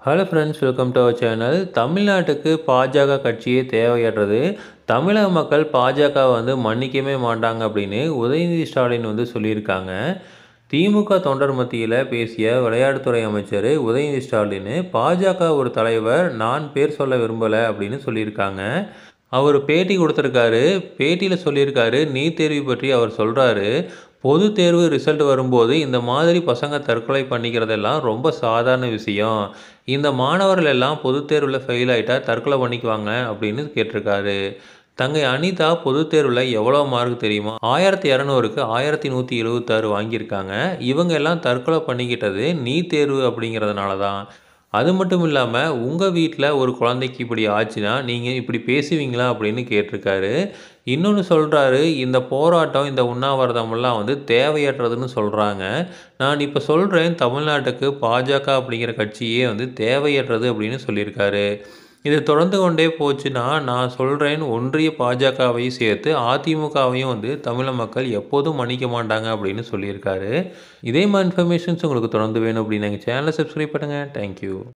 hello friends welcome to our channel தமிழ்நாட்டுக்கு பாஜக கட்சியே தேவையற்றது தமிழக மக்கள் பாஜக வந்து மன்னிக்கவே மாட்டாங்க அப்படின்னு உதயநிதி ஸ்டாலின் வந்து சொல்லியிருக்காங்க திமுக தொண்டர் மத்தியில் பேசிய விளையாட்டுத்துறை அமைச்சர் உதயநிதி ஸ்டாலின் பாஜக ஒரு தலைவர் நான் பேர் சொல்ல விரும்பலை அப்படின்னு சொல்லியிருக்காங்க அவர் பேட்டி கொடுத்துருக்காரு பேட்டியில் சொல்லியிருக்காரு நீட் தேர்வு பற்றி அவர் சொல்கிறாரு பொது தேர்வு ரிசல்ட் வரும்போது இந்த மாதிரி பசங்க தற்கொலை பண்ணிக்கிறதெல்லாம் ரொம்ப சாதாரண விஷயம் இந்த மாணவர்கள் எல்லாம் பொது தேர்வில் ஃபெயில் ஆகிட்டா தற்கொலை பண்ணிக்குவாங்க அப்படின்னு கேட்டிருக்காரு தங்கை அனிதா பொது தேர்வில் எவ்வளோ மார்க் தெரியுமா ஆயிரத்தி இரநூறுக்கு ஆயிரத்தி நூற்றி எழுபத்தாறு வாங்கியிருக்காங்க இவங்க எல்லாம் தற்கொலை பண்ணிக்கிட்டது நீட் தேர்வு அப்படிங்கிறதுனால தான் அது மட்டும் இல்லாமல் உங்கள் வீட்டில் ஒரு குழந்தைக்கு இப்படி ஆச்சுன்னா நீங்கள் இப்படி பேசுவீங்களா அப்படின்னு கேட்டிருக்காரு இன்னொன்று சொல்கிறாரு இந்த போராட்டம் இந்த உண்ணாவிரதமெல்லாம் வந்து தேவையற்றதுன்னு சொல்கிறாங்க நான் இப்போ சொல்கிறேன் தமிழ்நாட்டுக்கு பாஜக அப்படிங்கிற கட்சியே வந்து தேவையற்றது அப்படின்னு சொல்லியிருக்காரு இது தொடர்ந்து கொண்டே போச்சுன்னா நான் சொல்கிறேன் ஒன்றிய பாஜகவையும் சேர்த்து அதிமுகவையும் வந்து தமிழக மக்கள் எப்போதும் மன்னிக்க மாட்டாங்க அப்படின்னு சொல்லியிருக்காரு இதே மாதிரி இன்ஃபர்மேஷன்ஸ் உங்களுக்கு தொடர்ந்து வேணும் அப்படின்னு எங்கள் சேனலை சப்ஸ்கிரைப் பண்ணுங்கள் தேங்க்யூ